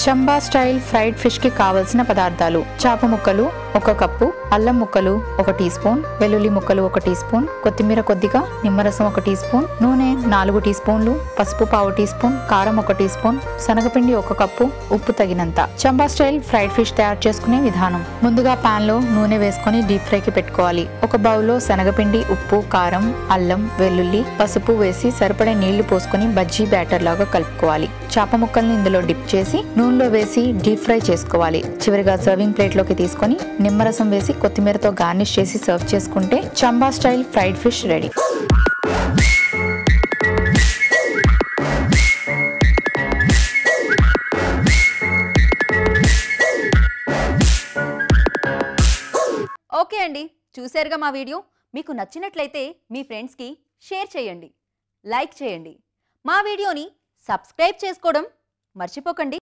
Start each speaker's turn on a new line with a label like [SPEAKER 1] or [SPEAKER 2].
[SPEAKER 1] Chamba style fried fish కి కావలసిన పదార్థాలు చేప ముక్కలు ఒక కప్పు అల్లం ముక్కలు ఒక టీ స్పూన్ వెల్లుల్లి ముక్కలు ఒక టీ స్పూన్ కొత్తిమీర కొద్దిగా నిమ్మరసం ఒక టీ స్పూన్ నూనె నాలుగు టీ స్పూన్లు పసుపు పావు టీ స్పూన్ కారం ఒక టీ స్పూన్ శనగపిండి ఒక కప్పు ఉప్పు తగినంత చంబా స్టైల్ ఫ్రైడ్ ఫిష్ తయారు చేసుకునే విధానం ముందుగా పాన్ లో నూనె వేసుకొని డీప్ ఫ్రై కి పెట్టుకోవాలి ఒక బౌల్లో శనగపిండి ఉప్పు కారం అల్లం వెల్లుల్లి పసుపు వేసి సరిపడే నీళ్లు పోసుకొని బజ్జీ బ్యాటర్ లాగా కలుపుకోవాలి చేప ముక్కల్ని ఇందులో డిప్ చేసి నూనెలో వేసి డీప్ ఫ్రై చేసుకోవాలి చివరిగా సర్వింగ్ ప్లేట్ లోకి తీసుకొని నిమ్మరసం వేసి కొత్తిమీరతో గార్నిష్ చేసి సర్వ్ చేసుకుంటే Chamba style fried fish ready
[SPEAKER 2] okay అండి చూశారుగా మా వీడియో మీకు నచ్చినట్లయితే మీ ఫ్రెండ్స్కి షేర్ చేయండి లైక్ చేయండి మా వీడియోని సబ్స్క్రైబ్ చేసుకోవడం మర్చిపోకండి